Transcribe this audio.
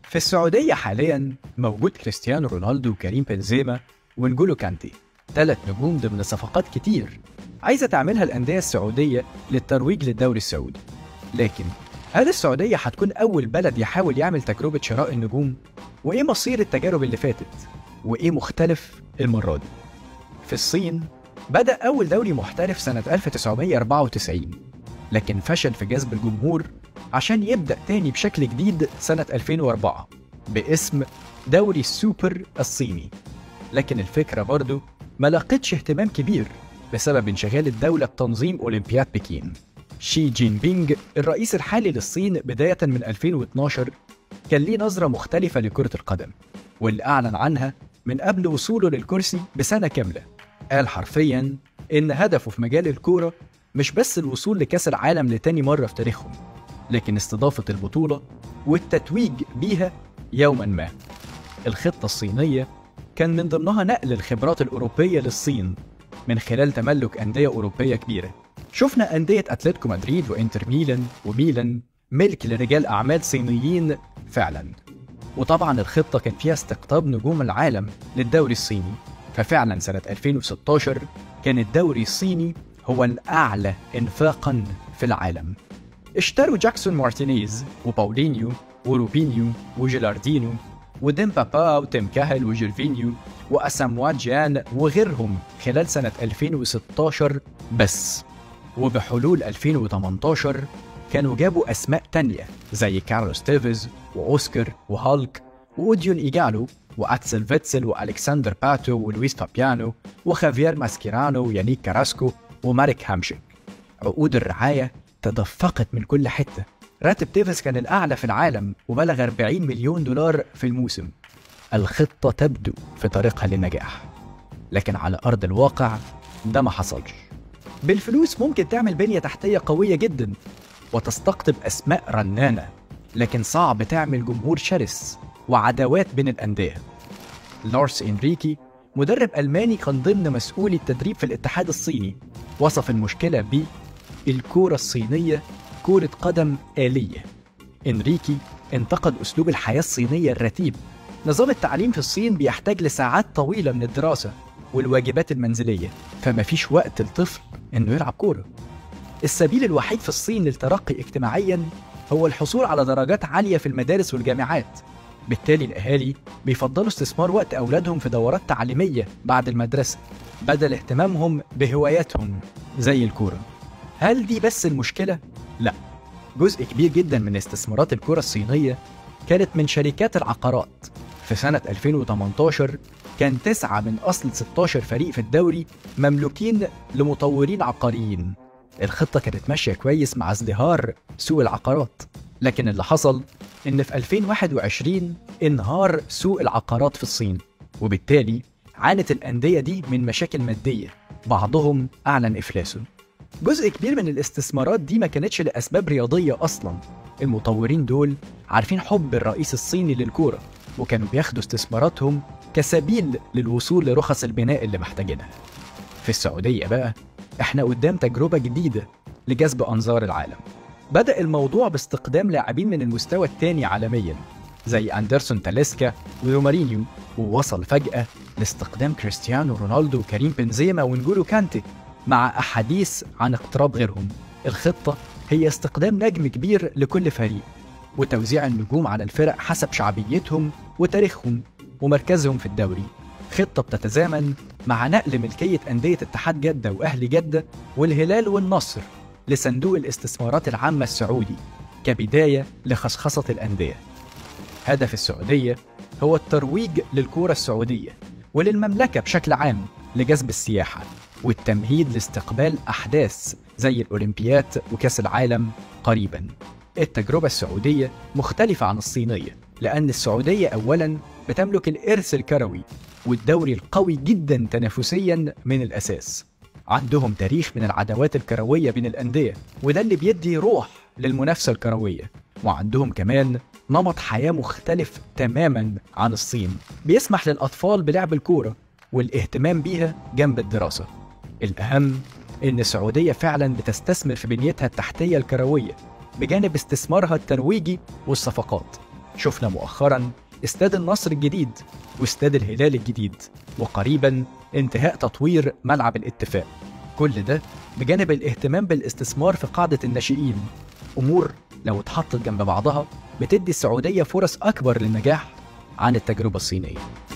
في السعودية حاليا موجود كريستيانو رونالدو وكريم بنزيما ونجولو كانتي ثلاث نجوم ضمن صفقات كتير عايزة تعملها الأندية السعودية للترويج للدوري السعودي لكن هل السعودية هتكون أول بلد يحاول يعمل تجربة شراء النجوم؟ وإيه مصير التجارب اللي فاتت؟ وإيه مختلف المرة دي؟ في الصين بدأ أول دوري محترف سنة 1994 لكن فشل في جذب الجمهور عشان يبدأ تاني بشكل جديد سنة 2004 باسم دوري السوبر الصيني لكن الفكرة برضه ما لقتش اهتمام كبير بسبب انشغال الدولة بتنظيم أولمبياد بكين شي جين بينج الرئيس الحالي للصين بداية من 2012 كان ليه نظرة مختلفة لكرة القدم واللي أعلن عنها من قبل وصوله للكرسي بسنة كاملة قال حرفيا إن هدفه في مجال الكورة مش بس الوصول لكأس العالم لتاني مرة في تاريخهم لكن استضافة البطولة والتتويج بيها يوما ما الخطة الصينية كان من ضمنها نقل الخبرات الأوروبية للصين من خلال تملك أندية أوروبية كبيرة شفنا أندية أتلتيكو مدريد وإنتر ميلان وميلان ملك لرجال أعمال صينيين فعلا وطبعا الخطة كان فيها استقطاب نجوم العالم للدوري الصيني ففعلا سنة 2016 كان الدوري الصيني هو الأعلى إنفاقا في العالم اشتروا جاكسون مارتينيز وباولينيو وروبينيو وجيلاردينو وديمبابا وتيم كاهل وجيرفينيو وأساموا جيان وغيرهم خلال سنة 2016 بس وبحلول 2018 كانوا جابوا أسماء تانية زي كارلوس تيفيز وأوسكار وهالك وأوديون إيجالو وأكسل فيتسل وألكسندر باتو ولويس فابيانو وخافير ماسكيرانو ويانيك كاراسكو ومارك هامشيك عقود الرعاية تدفقت من كل حتة راتب تيفيز كان الأعلى في العالم وبلغ 40 مليون دولار في الموسم الخطة تبدو في طريقها للنجاح لكن على أرض الواقع ده ما حصلش بالفلوس ممكن تعمل بنية تحتية قوية جدا وتستقطب أسماء رنانة لكن صعب تعمل جمهور شرس وعداوات بين الأندية لارس إنريكي مدرب ألماني كان ضمن مسؤولي التدريب في الاتحاد الصيني وصف المشكلة ب الكورة الصينية كورة قدم آلية إنريكي انتقد أسلوب الحياة الصينية الرتيب نظام التعليم في الصين بيحتاج لساعات طويلة من الدراسة والواجبات المنزلية فما فيش وقت الطفل إنه يلعب كورة السبيل الوحيد في الصين للترقي اجتماعيا هو الحصول على درجات عالية في المدارس والجامعات بالتالي الأهالي بيفضلوا استثمار وقت أولادهم في دورات تعليمية بعد المدرسة بدل اهتمامهم بهواياتهم زي الكورة هل دي بس المشكلة؟ لا جزء كبير جدا من استثمارات الكرة الصينية كانت من شركات العقارات في سنة 2018 كان تسعة من أصل 16 فريق في الدوري مملوكين لمطورين عقاريين الخطة كانت ماشية كويس مع ازدهار سوق العقارات لكن اللي حصل إن في 2021 انهار سوق العقارات في الصين وبالتالي عانت الأندية دي من مشاكل مادية بعضهم أعلن إفلاسه جزء كبير من الاستثمارات دي ما كانتش لأسباب رياضية أصلا المطورين دول عارفين حب الرئيس الصيني للكورة وكانوا بياخدوا استثماراتهم كسبيل للوصول لرخص البناء اللي محتاجينها في السعودية بقى احنا قدام تجربة جديدة لجذب أنظار العالم بدأ الموضوع باستقدام لاعبين من المستوى الثاني عالميا زي أندرسون تاليسكا ورومارينيو ووصل فجأة لاستقدام كريستيانو رونالدو وكريم بنزيما ونجولو كانتي مع أحاديث عن اقتراب غيرهم الخطة هي استقدام نجم كبير لكل فريق وتوزيع النجوم على الفرق حسب شعبيتهم وتاريخهم ومركزهم في الدوري خطة بتتزامن مع نقل ملكية أندية اتحاد جدة وأهلي جدة والهلال والنصر لصندوق الاستثمارات العامة السعودي كبداية لخصخصة الأندية هدف السعودية هو الترويج للكورة السعودية وللمملكة بشكل عام لجذب السياحة والتمهيد لاستقبال أحداث زي الأولمبيات وكأس العالم قريبا التجربة السعودية مختلفة عن الصينية لأن السعودية أولا بتملك الإرث الكروي والدوري القوي جدا تنافسيا من الأساس عندهم تاريخ من العداوات الكروية بين الأندية وده اللي بيدي روح للمنافسة الكروية وعندهم كمان نمط حياة مختلف تماما عن الصين بيسمح للأطفال بلعب الكورة والاهتمام بيها جنب الدراسة الأهم إن السعودية فعلا بتستثمر في بنيتها التحتية الكروية بجانب استثمارها الترويجي والصفقات شفنا مؤخرا استاد النصر الجديد واستاد الهلال الجديد وقريبا انتهاء تطوير ملعب الاتفاق كل ده بجانب الاهتمام بالاستثمار في قاعدة الناشئين أمور لو اتحطت جنب بعضها بتدي السعودية فرص أكبر للنجاح عن التجربة الصينية